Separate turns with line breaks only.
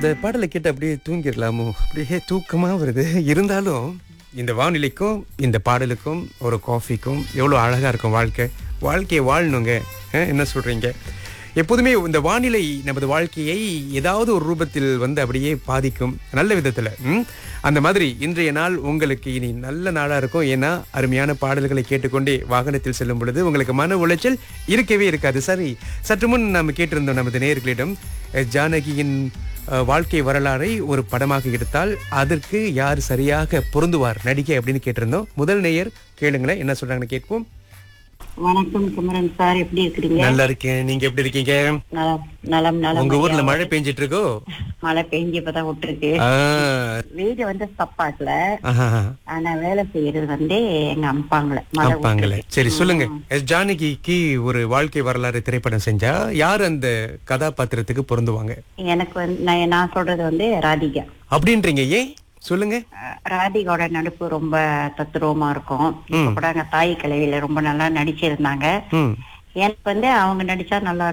இந்த பாடலை கேட்டு அப்படியே தூங்கிடலாமோ அப்படியே தூக்கமா வருது இருந்தாலும் இந்த வானிலைக்கும் இந்த பாடலுக்கும் ஒரு காஃபிக்கும் எவ்வளோ அழகா இருக்கும் வாழ்க்கை வாழ்க்கையை வாழணுங்க அஹ், என்ன சொல்றீங்க எப்போதுமே இந்த வானிலை நமது வாழ்க்கையை ஏதாவது ஒரு ரூபத்தில் வந்து அப்படியே பாதிக்கும் நல்ல விதத்துல ம்? அந்த மாதிரி இன்றைய நாள் உங்களுக்கு இனி நல்ல நாளா இருக்கும் ஏன்னா அருமையான பாடல்களை கேட்டுக்கொண்டே வாகனத்தில் செல்லும் பொழுது உங்களுக்கு மன உளைச்சல் இருக்கவே இருக்காது சரி சற்று முன் நாம் கேட்டிருந்தோம் நமது நேயர்களிடம் அஹ், ஜானகியின் அஹ், வாழ்க்கை வரலாறை ஒரு படமாக எடுத்தால் அதற்கு யார் சரியாக பொருந்துவார் நடிகை அப்படின்னு கேட்டிருந்தோம் முதல் நேயர் கேளுங்களேன் என்ன சொல்றாங்கன்னு கேட்போம்
வணக்கம் குமரன் சார் எப்படி இருக்கிறீங்க
நல்லா இருக்கேன் நீங்க எப்படி இருக்கீங்க
நலம் நலம் நலம்
உங்க ஊர்ல மழை பெஞ்சிட்டு இருக்கோ
மழை பெஞ்சு இப்பதான் விட்டுருக்கு
ஆ,
வீடு வந்து சப்பாட்ல
ஆஹா,
ஆனா வேலை செய்யறது வந்து எங்க அம்பாங்கள மழை
அப்பாங்களே சரி சொல்லுங்க எஸ் ஜானகிக்கு ஒரு வாழ்க்கை வரலாறு திரைப்படம் செஞ்சா யார் அந்த கதாபாத்திரத்துக்கு பொருந்துவாங்க
விட்டுருக்கு. எனக்கு வந்து நான் நான் சொல்றது வந்து ராதிகா
அப்படின்றீங்க ஏன் சொல்லுங்க
அஹ் ராதிகாவோட நடிப்பு ரொம்ப தத்துரூபமா இருக்கும் இப்ப கூட அங்க தாய் கிழவியில ரொம்ப நல்லா நடிச்சிருந்தாங்க
ம்
எனக்கு வந்து அவங்க நடிச்சா நல்லா